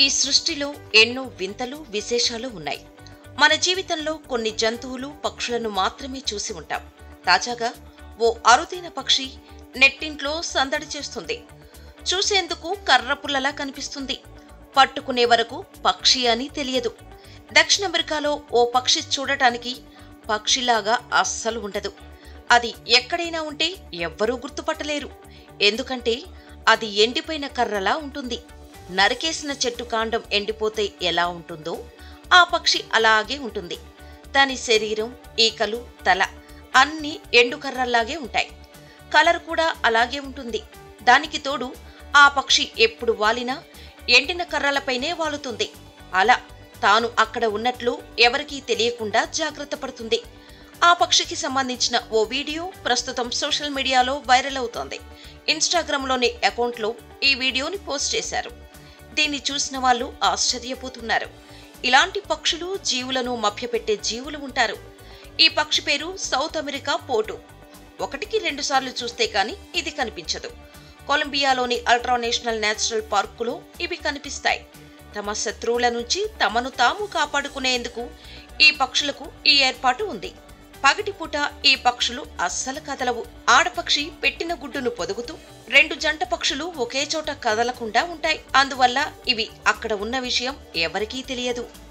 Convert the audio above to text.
సృష్టిలో ఎన్నో వింతలు విశేషాలు ఉన్నాయి మన జీవితంలో కొన్ని జంతువులు పక్షులను మాత్రమే చూసి ఉంటాం తాజాగా ఓ అరుదైన పక్షి నెట్టింట్లో సందడి చేస్తుంది చూసేందుకు కర్రపుల్లలా కనిపిస్తుంది పట్టుకునే వరకు పక్షి అని తెలియదు దక్షిణ అమెరికాలో ఓ పక్షి చూడటానికి పక్షిలాగా అస్సలు ఉండదు అది ఎక్కడైనా ఉంటే ఎవ్వరూ గుర్తుపట్టలేరు ఎందుకంటే అది ఎండిపోయిన కర్రలా ఉంటుంది నరికేసిన చెట్టు కాండం ఎండిపోతే ఎలా ఉంటుందో ఆ పక్షి అలాగే ఉంటుంది దాని శరీరం ఈకలు తల అన్నీ ఎండు కర్రల్లాగే ఉంటాయి కలర్ కూడా అలాగే ఉంటుంది దానికి తోడు ఆ పక్షి ఎప్పుడు వాలినా ఎండిన కర్రలపైనే వాలుతుంది అలా తాను అక్కడ ఉన్నట్లు ఎవరికీ తెలియకుండా జాగ్రత్త పడుతుంది ఆ పక్షికి సంబంధించిన ఓ వీడియో ప్రస్తుతం సోషల్ మీడియాలో వైరల్ అవుతోంది ఇన్స్టాగ్రామ్లోని అకౌంట్లో ఈ వీడియోని పోస్ట్ చేశారు దీన్ని చూసిన వాళ్ళు ఆశ్చర్యపోతున్నారు ఇలాంటి పక్షులు జీవులను మభ్యపెట్టే జీవులు ఉంటారు ఈ పక్షి పేరు సౌత్ అమెరికా పోటు ఒకటికి రెండు సార్లు చూస్తే కానీ ఇది కనిపించదు కొలంబియాలోని అల్ట్రా నేషనల్ నేచురల్ పార్కులో ఇవి కనిపిస్తాయి తమ శత్రువుల నుంచి తమను తాము కాపాడుకునేందుకు ఈ పక్షులకు ఈ ఏర్పాటు ఉంది పగటిపూట ఈ పక్షులు అస్సలు కదలవు ఆడపక్షి పెట్టిన గుడ్డును పొదుగుతూ రెండు జంట పక్షులు ఒకే చోట కదలకుండా ఉంటాయి అందువల్ల ఇవి అక్కడ ఉన్న విషయం ఎవరికీ తెలియదు